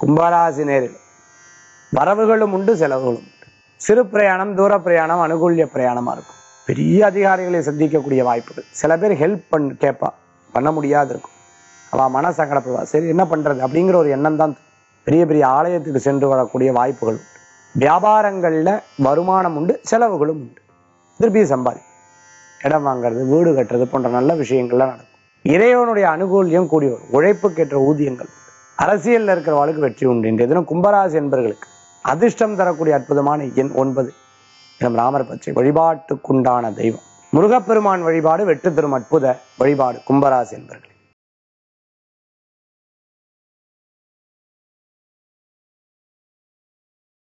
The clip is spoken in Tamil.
கும்பராசி நேரில் வரவுகளும் உண்டு செலவுகளும் உண்டு சிறு பிரயாணம் தூர பிரயாணம் அனுகூல்ய பிரயாணமா இருக்கும் பெரிய அதிகாரிகளை சந்திக்கக்கூடிய வாய்ப்புகள் சில பேர் ஹெல்ப் பண்ண கேட்பா பண்ண முடியாது இருக்கும் அவ மன சங்கடப்படுவா சரி என்ன பண்றது அப்படிங்கிற ஒரு எண்ணம் தான் பெரிய பெரிய ஆலயத்துக்கு சென்று வரக்கூடிய வாய்ப்புகள் உண்டு வியாபாரங்கள்ல வருமானம் உண்டு செலவுகளும் உண்டு திருப்பி சம்பாதி இடம் வாங்குறது வீடு கட்டுறது போன்ற நல்ல விஷயங்கள்லாம் நடக்கும் இறைவனுடைய அனுகூல்யம் கூடி வரும் உழைப்புக்கேற்ற ஊதியங்கள் உண்டு. அரசியல்ல இருக்கிறவளுக்கு வெற்றி உண்டு இன்றைய தினம் கும்பராசி என்பர்களுக்கு அதிர்ஷ்டம் தரக்கூடிய அற்புதமான எண் ஒன்பது இடம் ராமர் பச்சை வழிபாட்டுக்குண்டான தெய்வம் முருகப்பெருமான் வழிபாடு வெற்றி தரும் அற்புத வழிபாடு கும்பராசி என்பர்கள்